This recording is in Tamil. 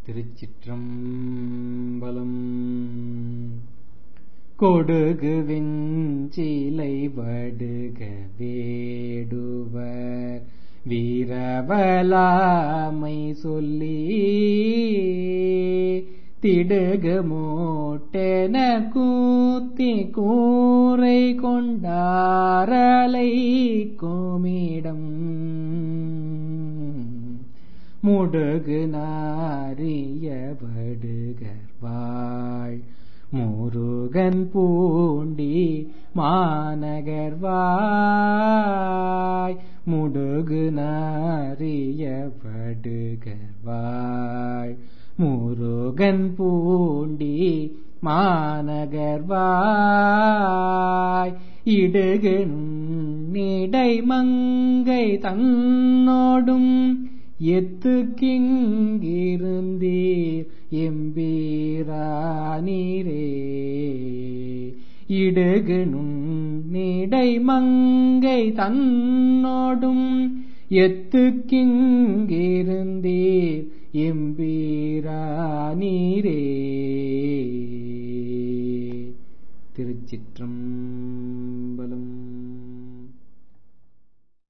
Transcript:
திருச்சிற்றம்பலம் கொடுகு வெஞ்சிலை வடுக வேடுவர் வீரவலாமை சொல்லி திடுகு மூட்டென கூத்தி கூரை கொண்டாரலை கோமிடம் முடுகு நாரிய வடுகர்வாள் முருகன் பூண்டி மாநகர்வாய் முடுகு நாரிய வடுகர்வாள் முருகன் பூண்டி மாநகர்வாய் இடுகு நிடை மங்கை தன்னோடும் எத்துக்கிங்கிருந்தீர் எம்பீரானீரே இடுகு நிடை மங்கை தன்னோடும் எத்துக்கிங்கிருந்தீர் எம்பீரானீரே திருச்சிற்றம்பலம்